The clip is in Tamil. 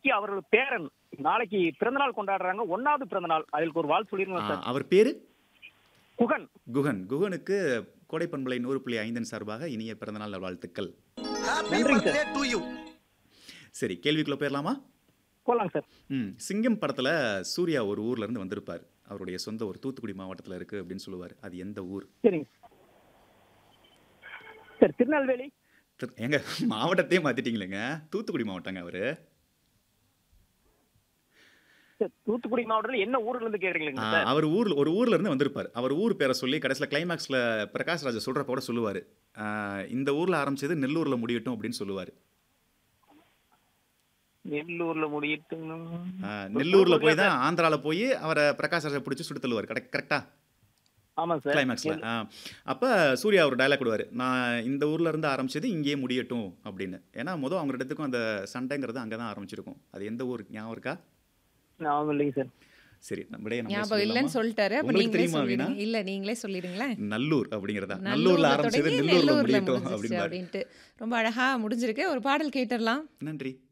இன்னைக்கு அவர்கள் பேரன் நாளைக்கு பிறந்தநாள் கொண்டாடுறாங்க ஒன்னாவது பிறந்தநாள் அதுக்கு ஒரு வாழ் சொல்லிருங்க ஆ, சார் அவர் பேரு குகன் குகன் குகனுக்கு கோடை பண்பலை நூறு புள்ளி ஐந்தின் சார்பாக இனிய பிறந்தநாள் நல்வாழ்த்துக்கள் ஹாப்பி நன்றிங்க பர்த்டே டு யூ சரி கேள்விக்குள்ள போயிடலாமா போலாங்க சார் ம் சிங்கம் படத்துல சூர்யா ஒரு ஊர்ல இருந்து வந்திருப்பார் அவருடைய சொந்த ஒரு தூத்துக்குடி மாவட்டத்துல இருக்கு அப்படின்னு சொல்லுவார் அது எந்த ஊர் சரிங்க சார் திருநெல்வேலி திரு- ஏங்க மாவட்டத்தையே மாத்திட்டீங்களேங்க தூத்துக்குடி மாவட்டங்க அவரு சார் தூத்துக்குடி மாவட்டத்துல என்ன ஊர்ல இருந்து கேக்குறீங்களா ஆ, சார் அவர் ஊர்ல ஒரு ஊர்ல இருந்து வந்திருப்பார் அவர் ஊர் பேரை சொல்லி கடைசியில் கிளைமேக்ஸ்ல பிரகாஷ் ராஜா சொல்றப்ப கூட சொல்லுவார் இந்த ஊர்ல ஆரம்பிச்சது நெல்லூர்ல முடியட்டும் அப்படின்னு சொல்லுவார் நெல்லூர்ல முடியிட்டு நெல்லூர்ல போய் தான் ஆந்திரால போய் அவரை பிரகாஷ் ராஜா பிடிச்சி சுட்டு தள்ளுவார் கரெக்ட் கரெக்டா ஆமா சார் கிளைமேக்ஸ்ல அப்ப சூர்யா ஒரு டயலாக் விடுவார் நான் இந்த ஊர்ல இருந்து ஆரம்பிச்சது இங்கேயே முடியட்டும் அப்படின்னு ஏன்னா முதல் அவங்க ரெண்டுத்துக்கும் அந்த சண்டைங்கிறது அங்கே தான் ஆரம்பிச்சிருக்கும் அது எந்த ஊர் ஞாபகம் இருக்கா ஞாபகம் இல்லைங்க சார் சரி நம்மளே நம்ம ஞாபகம் இல்லைன்னு சொல்லிட்டாரு அப்ப உங்களுக்கு நீங்களே தெரியுமா வீணா சொல்லிடுங்க இல்ல நீங்களே சொல்லிடுங்களேன் நல்லூர் அப்படிங்கிறதா நல்லூர்ல நல்லூர்ல ஆரம்பிச்சது தொடங்கி நெல்லூர்ல நெல்லூர்ல முடியட்டும் முடிஞ்சிருச்சு அப்படின்னு அப்படின்ட்டு ரொம்ப அழகா முடிஞ்சிருக்கு ஒரு பாடல் கேட்டுடலாம் நன்றி